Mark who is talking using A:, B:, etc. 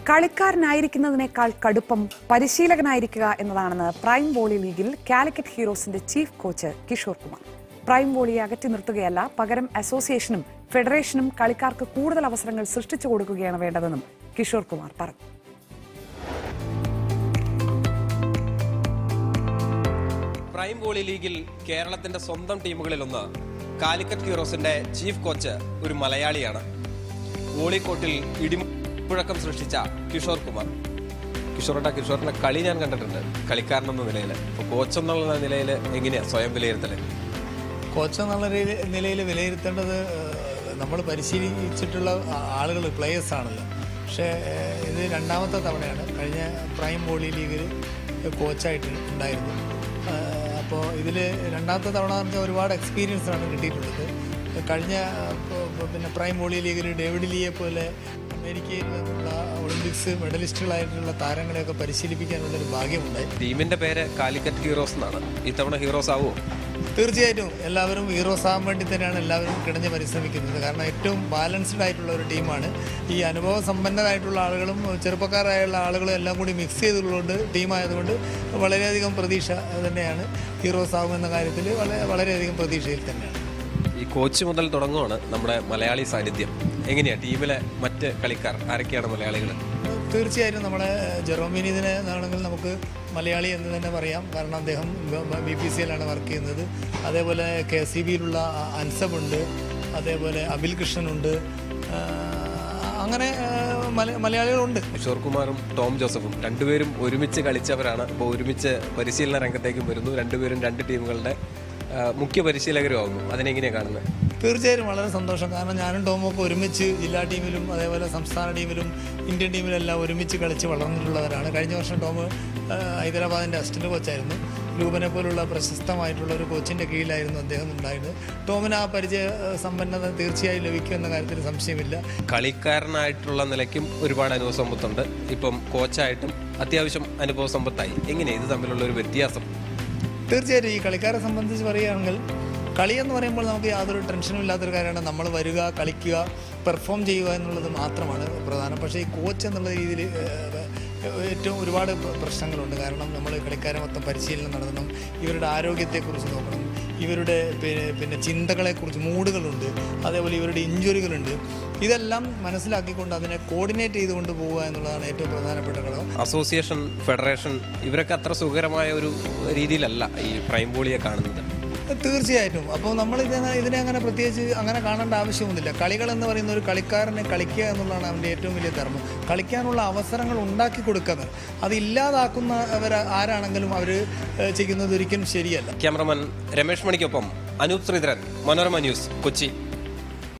A: കളിക്കാരനായിരിക്കുന്നതിനേക്കാൾ കടുപ്പം പരിശീലകനായിരിക്കുക എന്നതാണെന്ന് prime volley ലീഗിൽ കാലിക്കറ്റ് ഹീറോസിന്റെ chief coach Kishore Kumar prime വോളിയെ അകറ്റി നിർത്തുകയല്ല പകരം അസോസിയേഷനും ഫെഡറേഷനും കളിക്കാർക്ക് കൂടുതൽ അവസരങ്ങൾ സൃഷ്ടിച്ചു കൊടുക്കുകയാണ് വേണ്ടതെന്നും കിഷോർ കുമാർ പറഞ്ഞു
B: പ്രൈം വോളി ലീഗിൽ കേരളത്തിന്റെ സ്വന്തം ടീമുകളിലൊന്ന് കാലിക്കറ്റ് ഹീറോസിന്റെ ചീഫ് കോച്ച് ഒരു മലയാളിയാണ് വോളി കോർട്ടിൽ ഇടിമുഴക്കം സൃഷ്ടിച്ച കിഷോർ കുമാർ കിഷോറിന്റെ കിഷോറിന്റെ കളി ഞാൻ കണ്ടിട്ടുണ്ട് കളിക്കാരനെന്ന നിലയിൽ അപ്പോൾ കോച്ച് എന്നുള്ള നിലയിൽ എങ്ങനെയാ സ്വയം വിലയിരുത്തല്
C: കോച്ച് എന്നുള്ള നിലയിൽ വിലയിരുത്തേണ്ടത് നമ്മൾ പരിശീലിച്ചിട്ടുള്ള ആളുകൾ പ്ലേയേഴ്സ് ആണല്ലോ പക്ഷേ ഏഹ്, ഇത് രണ്ടാമത്തെ തവണയാണ് കഴിഞ്ഞ പ്രൈം വോളി ലീഗിൽ കോച്ചായിട്ട് ഉണ്ടായിരുന്നു അപ്പോൾ ഇതിൽ രണ്ടാമത്തെ തവണ എന്ന് വെച്ചാൽ ഒരുപാട് എക്സ്പീരിയൻസ് ആണ് കിട്ടിയിട്ടുള്ളത് കഴിഞ്ഞ ഏഹ്, പ- പ- പിന്നെ പ്രൈം വോളി ലീഗിൽ ഡേവിഡ് ലീയെ പോലെ അമേരിക്കയിൽ നിന്നുള്ള ഒളിമ്പിക്സ് മെഡലിസ്റ്റുകളായിട്ടുള്ള താരങ്ങളെയൊക്കെ പരിശീലിപ്പിക്കാനുള്ളൊരു ഭാഗ്യമുണ്ടായി
B: ടീമിന്റെ പേര് കാലിക്കറ്റ് ഹീറോസ് എന്നാണ് ഇത്തവണ ഹീറോസ് ആവുമോ
C: തീർച്ചയായിട്ടും എല്ലാവരും ഹീറോസ് ആകാൻ വേണ്ടി തന്നെയാണ് എല്ലാവരും കിടഞ്ഞ് പരിശ്രമിക്കുന്നത് കാരണം ഏറ്റവും ബാലൻസ്ഡ് ആയിട്ടുള്ള ഒരു ടീമാണ് ഈ അനുഭവ സമ്പന്നരായിട്ടുള്ള ആളുകളും ചെറുപ്പക്കാരായുള്ള ആളുകളും എല്ലാം കൂടി മിക്സ് ചെയ്തുള്ളതുകൊണ്ട് ടീമായതുകൊണ്ട് വളരെയധികം പ്രതീക്ഷ തന്നെയാണ് ഹീറോസ് ആകുമെന്ന കാര്യത്തിൽ വളരെ വളരെയധികം പ്രതീക്ഷയിൽ തന്നെയാണ്
B: ഈ കോച്ച് മുതൽ തുടങ്ങുവാണ് നമ്മുടെ മലയാളി സാന്നിധ്യം എങ്ങനെയാ ടീമിലെ മറ്റ് കളിക്കാർ ആരൊക്കെയാണ് മലയാളികൾ
C: തീർച്ചയായിട്ടും നമ്മുടെ ജെറോമിനിതിനെ ആണെങ്കിൽ നമുക്ക് മലയാളി എന്ന് തന്നെ പറയാം കാരണം അദ്ദേഹം ബി പി സി എല്ലാണ് വർക്ക് ചെയ്യുന്നത് അതേപോലെ കെ സി ബിയിലുള്ള അൻസബുണ്ട് അതേപോലെ അബിൽ കൃഷ്ണനുണ്ട് ആ, അങ്ങനെ ആ, മല- മലയാളികളുണ്ട്
B: കിഷോർ കുമാറും ടോം ജോസഫും രണ്ടുപേരും ഒരുമിച്ച് കളിച്ചവരാണ് അപ്പോൾ ഒരുമിച്ച് പരിശീലന രംഗത്തേക്കും വരുന്നു രണ്ടുപേരും രണ്ട് ടീമുകളുടെ ആ, മുഖ്യ പരിശീലകരുമാകുന്നു അതിനെങ്ങനെയാണ് കാണുന്നത്
C: തീർച്ചയായും വളരെ സന്തോഷം കാരണം ഞാനും ടോമൊക്കെ ഒരുമിച്ച് ജില്ലാ ടീമിലും അതേപോലെ സംസ്ഥാന ടീമിലും ഇന്ത്യൻ ടീമിലെല്ലാം ഒരുമിച്ച് കളിച്ച് വളർന്നിട്ടുള്ളവരാണ് കഴിഞ്ഞ വർഷം ടോം ആ, ഹൈദരാബാദിൻ്റെ അസിസ്റ്റന്റ് കോച്ചായിരുന്നു രൂപനെ പോലുള്ള പ്രശസ്തമായിട്ടുള്ള ഒരു കോച്ചിൻ്റെ കീഴിലായിരുന്നു അദ്ദേഹം ഉണ്ടായിരുന്നത് ടോമിന് ആ പരിചയ ആ, സമ്പന്നത തീർച്ചയായും ലഭിക്കും എന്ന കാര്യത്തിൽ സംശയമില്ല
B: കളിക്കാരനായിട്ടുള്ള നിലയ്ക്കും ഒരുപാട് അനുഭവ സമ്പത്തുണ്ട് ഇപ്പം കോച്ചായിട്ടും അത്യാവശ്യം അനുഭവ സമ്പത്തായി എങ്ങനെയാണ് ഇത് തമ്മിലുള്ള ഒരു വ്യത്യാസം
C: തീർച്ചയായിട്ടും ഈ കളിക്കാരെ സംബന്ധിച്ച് പറയുകയാണെങ്കിൽ കളി എന്ന് പറയുമ്പോൾ നമുക്ക് യാതൊരു ടെൻഷനും ഇല്ലാത്തൊരു കാര്യമാണ് നമ്മൾ വരിക കളിക്കുക പെർഫോം ചെയ്യുക എന്നുള്ളത് മാത്രമാണ് പ്രധാനം പക്ഷേ ഈ കോച്ച് എന്നുള്ള രീതിയിൽ ഏറ്റവും ഒരുപാട് പ്ര- പ്രശ്നങ്ങളുണ്ട് കാരണം നമ്മൾ കളിക്കാരെ മൊത്തം പരിശീലനം നടത്തണം ഇവരുടെ ആരോഗ്യത്തെക്കുറിച്ച് നോക്കണം ഇവരുടെ പിന്നെ പിന്നെ ചിന്തകളെക്കുറിച്ച് മൂഡുകളുണ്ട് അതേപോലെ ഇവരുടെ ഇഞ്ചുറികളുണ്ട് ഇതെല്ലാം മനസ്സിലാക്കിക്കൊണ്ട് അതിനെ കോർഡിനേറ്റ് ചെയ്തുകൊണ്ട് പോവുക എന്നുള്ളതാണ് ഏറ്റവും പ്രധാനപ്പെട്ട ഘടകം
B: അസോസിയേഷൻ ഫെഡറേഷൻ ഇവരൊക്കെ അത്ര സുഖകരമായ ഒരു രീതിയിലല്ല ഈ പ്രൈം ബോളിയെ കാണുന്നത്
C: തീർച്ചയായിട്ടും അപ്പോൾ നമ്മൾ ഇതിനെ ഇതിനെ അങ്ങനെ പ്രത്യേകിച്ച് അങ്ങനെ കാണേണ്ട ആവശ്യമൊന്നുമില്ല കളികൾ എന്ന് പറയുന്ന ഒരു കളിക്കാരനെ കളിക്കുക എന്നുള്ളതാണ് അവൻ്റെ ഏറ്റവും വലിയ ധർമ്മം കളിക്കാനുള്ള അവസരങ്ങൾ ഉണ്ടാക്കി കൊടുക്കുന്നത് അത് ഇല്ലാതാക്കുന്നവർ ആരാണെങ്കിലും അവർ ചെയ്യുന്നത് ഒരിക്കലും ശരിയല്ല
B: ക്യാമറമാൻ രമേഷ് മണിക്കൊപ്പം അനൂപ് ശ്രീധരൻ മനോരമ ന്യൂസ് കൊച്ചി